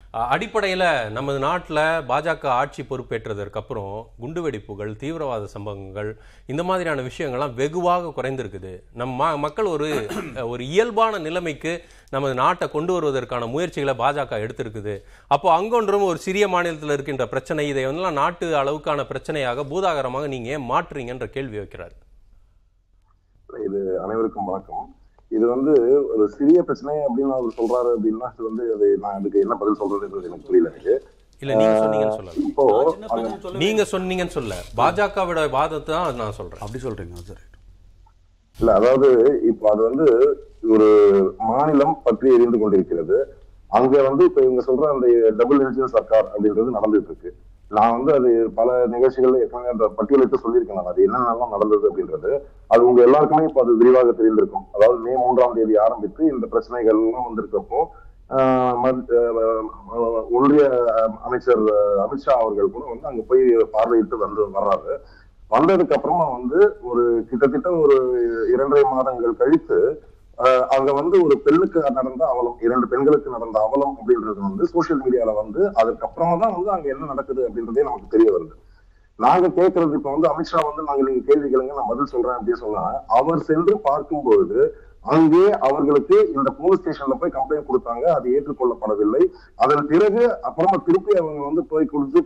அஹ், அடிப்படையில நமது நாட்டுல பாஜக ஆட்சி பொறுப்பேற்றதற்கு அப்புறம் குண்டுவெடிப்புகள் தீவிரவாத சம்பவங்கள் இந்த மாதிரியான விஷயங்கள்லாம் வெகுவாக குறைந்திருக்குது நம் ம- மக்கள் ஒரு ஒரு இயல்பான நிலைமைக்கு நமது நாட்டை கொண்டு வருவதற்கான முயற்சிகளை பாஜக எடுத்திருக்குது அப்போ அங்கொன்றும் ஒரு சிறிய மாநிலத்தில் இருக்கின்ற பிரச்சனை இதை வந்து நாட்டு அளவுக்கான பிரச்சனையாக பூதாகரமாக நீங்க ஏன் மாற்றுறீங்கன்ற கேள்வி வைக்கிறார் இது அனைவருக்கும் வணக்கம் இது வந்து ஒரு சிறிய பிரச்சனை அப்படின்னு அவர் சொல்றாரு அப்படின்னா அது வந்து அது நான் அதுக்கு என்ன பதில் சொல்றதுன்றது எனக்கு புரியல எனக்கு இல்ல நீங்க சொன்னீங்கன்னு சொல்லல இப்போ நான் சின்ன பையன் சொல்ல நீங்க சொன்னீங்கன்னு சொல்ல பாஜகவோட வாதத்தை தான் நான் சொல்றேன் அப்படி சொல்றீங்க சரி இல்ல அதாவது இப்போ அது வந்து ஒரு மாநிலம் பற்றி எரிந்து கொண்டிருக்கிறது அங்க வந்து இப்ப இவங்க சொல்ற அந்த டபுள் இன்ஜின் சர்க்கார் அப்படின்றது நடந்துட்டு இருக்கு நான் வந்து அது பல நிகழ்ச்சிகள்ல ஏற்கனவே அந்த பட்டியலிட்டு சொல்லியிருக்கேன் நான் அது என்னென்னலாம் நடந்தது அப்படின்றது அது உங்க எல்லாருக்குமே இப்போ அது விரிவாக தெரிந்திருக்கும் அதாவது மே மூன்றாம் தேதி ஆரம்பித்து இந்த பிரச்சனைகள் எல்லாம் வந்திருக்கப்போ ஆஹ் மத்- ஆஹ் ஒன்றிய அமைச்சர் அமித்ஷா அவர்கள் கூட வந்து அங்க போய் பார்வையிட்டு வந்து வர்றாரு வந்ததுக்கு அப்புறமா வந்து ஒரு கிட்டத்தட்ட ஒரு இரண்டரை மாதங்கள் கழித்து ஆஹ் அங்க வந்து ஒரு பெண்ணுக்கு நடந்த அவலம் இரண்டு பெண்களுக்கு நடந்த அவலம் அப்படின்றது வந்து சோசியல் மீடியால வந்து அதுக்கப்புறமா தான் வந்து அங்க என்ன நடக்குது அப்படின்றதே நமக்கு தெரிய வருது நாங்க கேட்கறது இப்ப வந்து அமித்ஷா வந்து நாங்க நீங்க கேள்வி கேளுங்க நான் பதில் சொல்றேன் அப்படின்னு சொன்னா அவர் சென்று பார்க்கும் பொழுது அங்கே அவர்களுக்கு இந்த போலீஸ் ஸ்டேஷன்ல போய் கம்ப்ளைண்ட் கொடுத்தாங்க அது ஏற்றுக்கொள்ளப்படவில்லை அதன் பிறகு அப்புறமா திருப்பி அவங்க வந்து போய் கொடுத்து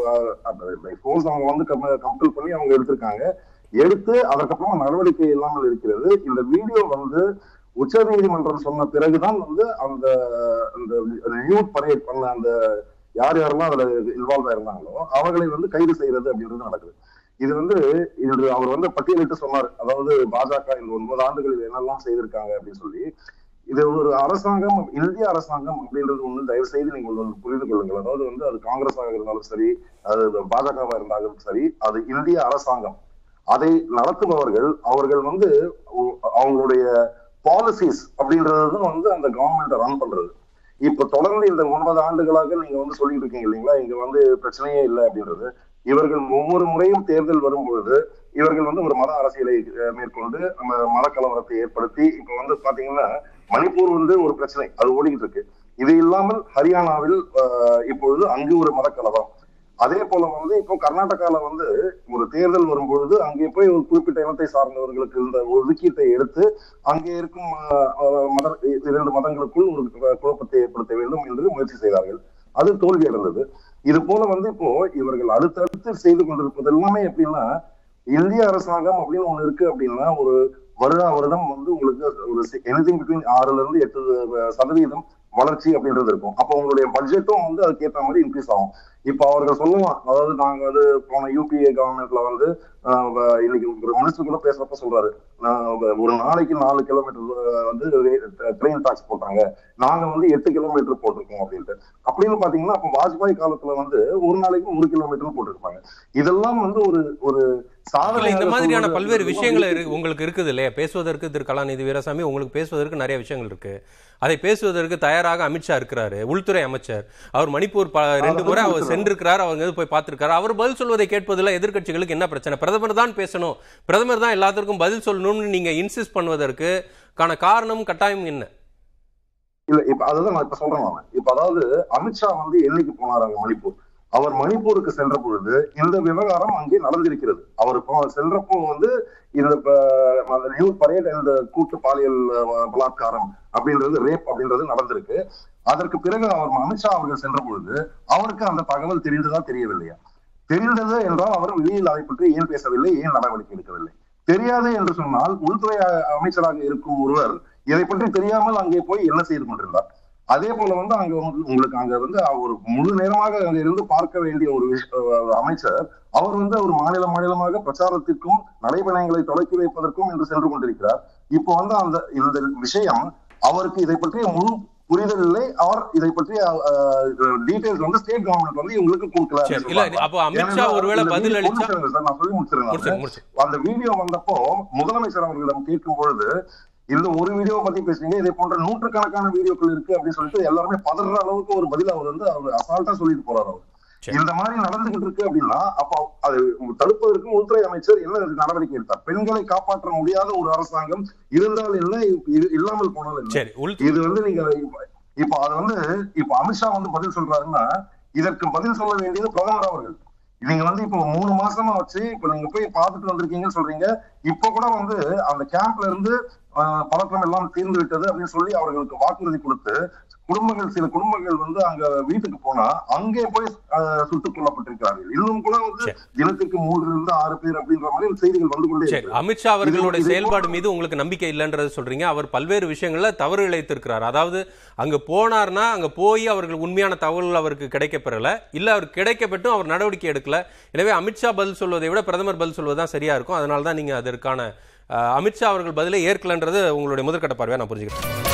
அது போர்ஸ் அவங்க வந்து கம்பல் பண்ணி அவங்க எடுத்திருக்காங்க எடுத்து அதற்கப்புறமா நடவடிக்கை இல்லாமல் இருக்கிறது இந்த வீடியோ வந்து உச்ச நீதிமன்றம் சொன்ன பிறகுதான் வந்து அந்த அந்த யூத் பரேட் பண்ண அந்த யார் யாரெல்லாம் அதுல இன்வால்வ் ஆயிருந்தாங்களோ அவர்களை வந்து கைது செய்யறது அப்படின்றது நடக்குது இது வந்து இன்று அவர் வந்து பட்டியலிட்டு சொன்னார் அதாவது பாஜக இந்த ஒன்பது ஆண்டுகளில் என்னெல்லாம் செய்திருக்காங்க அப்படின்னு சொல்லி இது ஒரு அரசாங்கம் இந்திய அரசாங்கம் அப்படின்றது ஒண்ணு தயவு செய்து நீங்கள் ஒன்று புரிந்து கொள்ளுங்கள் அதாவது வந்து அது காங்கிரஸாக இருந்தாலும் சரி அது பாஜகவா இருந்தாலும் சரி அது இந்திய அரசாங்கம் அதை நடத்துபவர்கள் அவர்கள் வந்து ஒ- அவங்களுடைய பாலிசிஸ் அப்படின்றது வந்து அந்த கவர்மெண்ட் ரன் பண்றது இப்ப தொடர்ந்து இந்த ஒன்பது ஆண்டுகளாக நீங்க வந்து சொல்லிட்டு இருக்கீங்க இல்லைங்களா இங்க வந்து பிரச்சனையே இல்லை அப்படின்றது இவர்கள் ஒவ்வொரு முறையும் தேர்தல் வரும்பொழுது இவர்கள் வந்து ஒரு மத அரசியலை அஹ், மேற்கொண்டு அந்த மத கலவரத்தை ஏற்படுத்தி இப்ப வந்து பாத்தீங்கன்னா மணிப்பூர் வந்து ஒரு பிரச்சனை அது ஓடிக்கிட்டு இருக்கு இது இல்லாமல் ஹரியானாவில் அஹ், இப்பொழுது அங்கு ஒரு மத கலவரம் அதே போல வந்து இப்போ கர்நாடகால வந்து ஒரு தேர்தல் வரும்பொழுது அங்கே போய் ஒரு குறிப்பிட்ட இனத்தை சார்ந்தவர்களுக்கு இந்த ஒதுக்கீட்டை எடுத்து அங்கே இருக்கும் அஹ், அஹ், மத இரண்டு மதங்களுக்குள் ஒரு குழப்பத்தை ஏற்படுத்த வேண்டும் என்று முயற்சி செய்தார்கள் அது தோல்வி அடைந்தது இது போல வந்து இப்போ இவர்கள் அடுத்தடுத்து செய்து கொண்டிருப்பது எல்லாமே எப்படின்னா இந்திய அரசாங்கம் அப்படின்னு ஒண்ணு இருக்கு அப்படின்னா ஒரு வருடா வருடம் வந்து உங்களுக்கு ஒரு எனிதிங் பிட்வீன் ஆறுல இருந்து எட்டு சதவீதம் வளர்ச்சி அப்படின்றது இருக்கும் அப்போ உங்களுடைய பட்ஜெட்டும் வந்து அதுக்கு ஏற்ற மாதிரி இன்க்ரீஸ் ஆகும் இப்போ அவர்கள் சொல்லுவான் அதாவது நாங்க வந்து போன யூபிஏ கவர்மெண்ட்ல வந்து ஆஹ் வ- இன்னைக்கு ஒரு மினிஸ்டர் கூட பேசுறப்ப சொல்றாரு நான் வ- ஒரு நாளைக்கு நாலு கிலோமீட்டர் வந்து ட்ரெயின் டாக்ஸ் போட்டாங்க நாங்க வந்து எட்டு கிலோமீட்டர் போட்டிருக்கோம் அப்படின்ட்டு அப்படின்னு பாத்தீங்கன்னா அப்போ வாஜ்பாய் காலத்துல வந்து ஒரு நாளைக்கு ஒரு கிலோமீட்டர் போட்டிருப்பாங்க இதெல்லாம் வந்து ஒரு ஒரு இல்ல சாதனை இந்த மாதிரியான பல்வேறு விஷயங்கள் இருக்கு உங்களுக்கு இருக்குது இல்லையா பேசுவதற்கு திரு கலாநிதி வீரசாமி உங்களுக்கு பேசுவதற்கு நிறைய விஷயங்கள் இருக்கு அதை பேசுவதற்கு தயாராக அமித்ஷா இருக்கிறாரு உள்துறை அமைச்சர் அவர் மணிப்பூர் ப- ரெண்டு முறை அவர் சென்றிருக்கிறார் அவங்க இது போய் பார்த்திருக்காரு அவர் பதில் சொல்வதை கேட்பதில் எதிர்க்கட்சிகளுக்கு என்ன பிரச்சனை பிரதமர் தான் பேசணும் பிரதமர் தான் எல்லாத்திற்கும் பதில் சொல்லணும்னு நீங்க இன்சிஸ்ட் பண்ணுவதற்கு கான காரணம் கட்டாயம் என்ன இல்ல இப்ப அதுதான் நான் இப்ப சொல்றேன் நான் இப்ப அதாவது அமித்ஷா வந்து என்னைக்கு போனார் அங்க மணிப்பூர் அவர் மணிப்பூருக்கு சென்ற பொழுது இந்த விவகாரம் அங்கே நடந்திருக்கிறது அவர் போ- சென்றப்போ வந்து இந்த ப- அந்த நியூ பரேட் இந்த கூட்டு பாலியல் அஹ், பலாத்காரம் அப்படின்றது ரேப் அப்படின்றது நடந்திருக்கு அதற்கு பிறகு அவர் அமித்ஷா அவர்கள் சென்ற பொழுது அவருக்கு அந்த தகவல் தெரிந்ததா தெரியவில்லையா தெரிந்தது என்றால் அவர் வெளியில் அதை பற்றி ஏன் பேசவில்லை ஏன் நடவடிக்கை எடுக்கவில்லை தெரியாது என்று சொன்னால் உள்துறை அ- அமைச்சராக இருக்கும் ஒருவர் இதை பற்றி தெரியாமல் அங்கே போய் என்ன செய்து கொண்டிருந்தார் அதே போல வந்து அங்க வந்து உங்களுக்கு அங்க வந்து ஒரு முழு நேரமாக அங்க இருந்து பார்க்க வேண்டிய ஒரு விஷ- அஹ் அமைச்சர் அவர் வந்து ஒரு மாநில மாநிலமாக பிரச்சாரத்திற்கும் நடைபயணங்களை தொடக்கி வைப்பதற்கும் என்று சென்று கொண்டிருக்கிறார் இப்போ வந்து அந்த இந்த விஷயம் அவருக்கு இதை பற்றிய முழு புரிதல் இல்லை அவர் இதை பற்றிய டீடைல்ஸ் வந்து ஸ்டேட் கவர்மெண்ட் வந்து இவங்களுக்கு கொடுக்கல சரி இல்ல அப்போ அமித்ஷா ஒருவேளை பதில் அளிச்சா சார் நான் சொல்லி முடிச்சிருந்தேன் முடிச்சு முடிச்சு அந்த வீடியோ வந்தப்போ முதலமைச்சர் அவர்களிடம் கேட்கும் பொழுது இந்த ஒரு வீடியோ பத்தி பேசுறீங்க இதே போன்ற நூற்றுக்கணக்கான வீடியோக்கள் இருக்கு அப்படின்னு சொல்லிட்டு எல்லாருமே பதற அளவுக்கு ஒரு பதில் அவர் வந்து அவர் அசால்ட்டா சொல்லிட்டு போறாரு அவர் சரி. இந்த மாதிரி நடந்துகிட்டு இருக்கு அப்படின்னா அப்போ அது தடுப்பதற்கு உள்துறை அமைச்சர் என்ன நடவடிக்கை எடுத்தார் பெண்களை காப்பாற்ற முடியாத ஒரு அரசாங்கம் இருந்தால் என்ன இ- இல்லாமல் போனால் என்ன சரி உள் இது வந்து நீங்க இப்போ அது வந்து இப்போ அமித்ஷா வந்து பதில் சொல்றாருன்னா இதற்கு பதில் சொல்ல வேண்டியது பிரதமர் அவர்கள் நீங்க வந்து இப்போ மூணு மாசமா வச்சு இப்போ நீங்க போய் பார்த்துட்டு வந்திருக்கீங்கன்னு சொல்றீங்க இப்போ கூட வந்து அந்த கேம்ப்ல இருந்து ஆஹ், பதற்றம் எல்லாம் தீர்ந்து விட்டது அப்படின்னு சொல்லி அவர்களுக்கு வாக்குறுதி கொடுத்து குடும்பங்கள் சில குடும்பங்கள் வந்து அங்க வீட்டுக்கு போனா அங்கே போய் ஆஹ், சுட்டுக் கொல்லப்பட்டிருக்கிறார்கள் இன்னும் கூட வந்து சரி. தினத்துக்கு மூன்றுல இருந்து ஆறு பேர் அப்படின்ற மாதிரி செய்திகள் வந்து கொண்டே சரி இருக்கு அமித்ஷா அவர்களுடைய இது- இது செயல்பாடு மீது உங்களுக்கு நம்பிக்கை இல்லைன்றது சொல்றீங்க அவர் பல்வேறு விஷயங்கள்ல தவறு இழைத்திருக்கிறார் அதாவது அங்க போனார்னா அங்க போய் அவர்கள் உண்மையான தகவல் அவருக்கு கிடைக்கப்பெறல இல்ல அவர் கிடைக்கப்பட்டும் அவர் நடவடிக்கை எடுக்கல எனவே அமித்ஷா பதில் சொல்வதை விட பிரதமர் பதில் சொல்வதுதான் சரியா இருக்கும் அதனால தான் நீங்க அதற்கான அஹ், அமித்ஷா அவர்கள் பதிலை ஏற்கலன்றது உங்களுடைய முதற்கட்ட பார்வையா நான் புரிஞ்சுக்கிறேன்